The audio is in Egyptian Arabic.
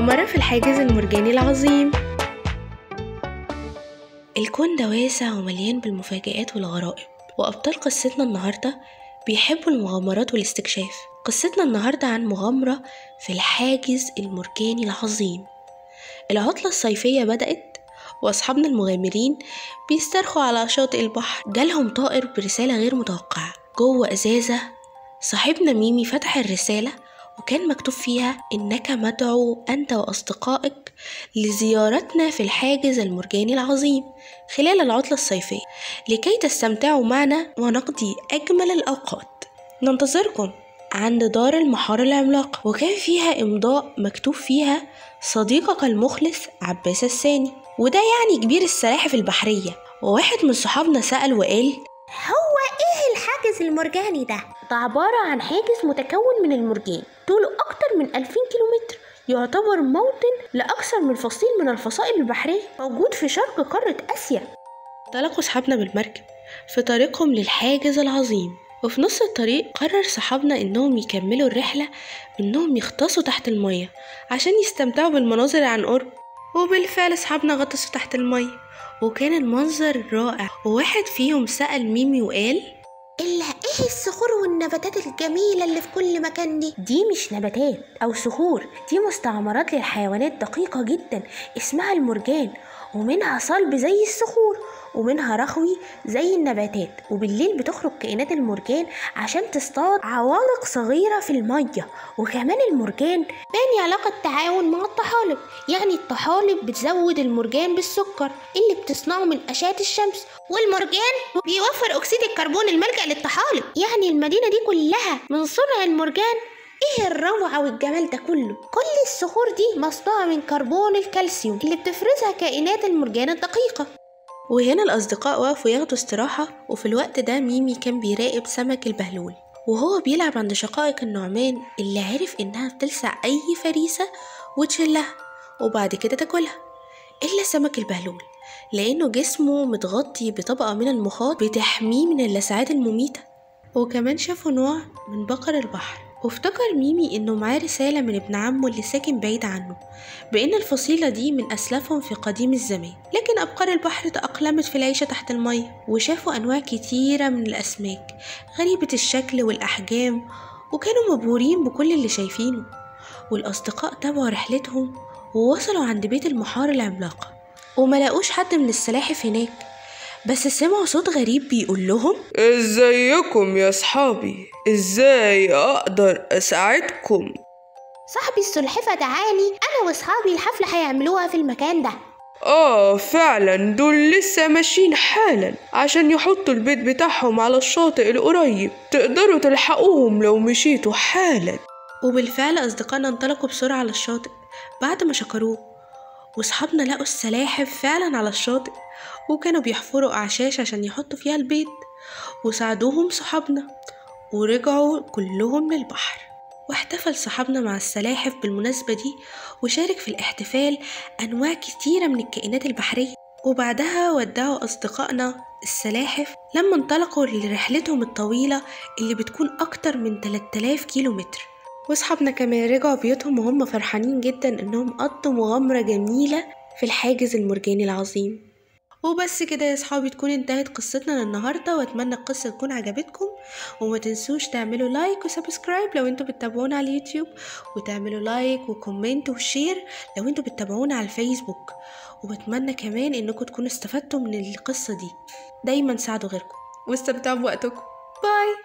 مغامرة في الحاجز المرجاني العظيم الكون ده واسع ومليان بالمفاجآت والغرائب وأبطال قصتنا النهاردة بيحبوا المغامرات والاستكشاف قصتنا النهاردة عن مغامرة في الحاجز المرجاني العظيم العطلة الصيفية بدأت وأصحابنا المغامرين بيسترخوا على شاطئ البحر جالهم طائر برسالة غير متوقعة جوه إزازة صاحبنا ميمي فتح الرسالة وكان مكتوب فيها إنك مدعو أنت وأصدقائك لزيارتنا في الحاجز المرجاني العظيم خلال العطلة الصيفية لكي تستمتعوا معنا ونقضي أجمل الأوقات ننتظركم عند دار المحار العملاقة وكان فيها إمضاء مكتوب فيها صديقك المخلص عباس الثاني وده يعني كبير السلاحف البحرية وواحد من صحابنا سأل وقال هو ايه الحاجز المرجاني ده؟ ده عبارة عن حاجز متكون من المرجان طوله أكتر من 2000 كيلومتر يعتبر موطن لأكثر من فصيل من الفصائل البحرية موجود في شرق قارة آسيا انطلقوا صحابنا بالمركب في طريقهم للحاجز العظيم وفي نص الطريق قرر صحابنا انهم يكملوا الرحلة بانهم يغطسوا تحت المية عشان يستمتعوا بالمناظر عن قرب وبالفعل صحابنا غطسوا تحت المية وكان المنظر رائع وواحد فيهم سأل ميمي وقال إلا إيه الصخور والنباتات الجميلة اللي في كل مكان دي؟ دي مش نباتات أو صخور دي مستعمرات للحيوانات دقيقة جدا اسمها المرجان ومنها صلب زي الصخور ومنها رخوي زي النباتات وبالليل بتخرج كائنات المرجان عشان تصطاد عوالق صغيرة في المية وكمان المرجان باني علاقة تعاون مع الطحالب يعني الطحالب بتزود المرجان بالسكر اللي بتصنعه من أشعة الشمس والمرجان بيوفر أكسيد الكربون الملجأ للطحالب يعني المدينة دي كلها من صنع المرجان ايه الروعة والجمال ده كله كل الصخور دي مصنوعة من كربون الكالسيوم اللي بتفرزها كائنات المرجان الدقيقة وهنا الأصدقاء وقفوا ياخدوا استراحة وفي الوقت ده ميمي كان بيراقب سمك البهلول وهو بيلعب عند شقائق النعمان اللي عرف إنها بتلسع أي فريسة وتشلها وبعد كده تاكلها إلا سمك البهلول لأنه جسمه متغطي بطبقة من المخاط بتحميه من اللسعات المميتة وكمان شافوا نوع من بقر البحر وافتكر ميمي إنه معاه رسالة من ابن عمه اللي ساكن بعيد عنه بإن الفصيلة دي من أسلافهم في قديم الزمان لكن أبقار البحر تأقلمت في العيشة تحت المية وشافوا أنواع كتيرة من الأسماك غريبة الشكل والأحجام وكانوا مبهورين بكل اللي شايفينه والأصدقاء تابعوا رحلتهم ووصلوا عند بيت المحار العملاقة وما لقوش حد من السلاحف هناك بس سمعوا صوت غريب بيقول لهم ازيكم يا صحابي ازاي اقدر اساعدكم صاحبي السلحفة تعالي أنا وأصحابي الحفلة هيعملوها في المكان ده اه فعلا دول لسه ماشيين حالا عشان يحطوا البيت بتاعهم على الشاطئ القريب تقدروا تلحقوهم لو مشيتوا حالا وبالفعل أصدقائنا انطلقوا بسرعة على الشاطئ بعد ما شكروه وصحابنا لقوا السلاحف فعلا على الشاطئ وكانوا بيحفروا أعشاش عشان يحطوا فيها البيت وساعدوهم صحابنا ورجعوا كلهم للبحر واحتفل صحابنا مع السلاحف بالمناسبة دي وشارك في الاحتفال أنواع كتيرة من الكائنات البحرية وبعدها ودعوا أصدقائنا السلاحف لما انطلقوا لرحلتهم الطويلة اللي بتكون أكتر من 3000 كيلو متر وصحابنا كمان رجعوا بيوتهم وهم فرحانين جدا إنهم قضوا مغامرة جميلة في الحاجز المرجاني العظيم وبس كده يا صحابي تكون انتهت قصتنا للنهارده واتمنى القصه تكون عجبتكم وما تنسوش تعملوا لايك وسبسكرايب لو انتوا بتتابعونا على اليوتيوب وتعملوا لايك وكومنت وشير لو انتوا بتتابعونا على الفيسبوك وبتمنى كمان انكم تكونوا استفدتوا من القصه دي دايما ساعدوا غيركم واستمتعوا بوقتكم باي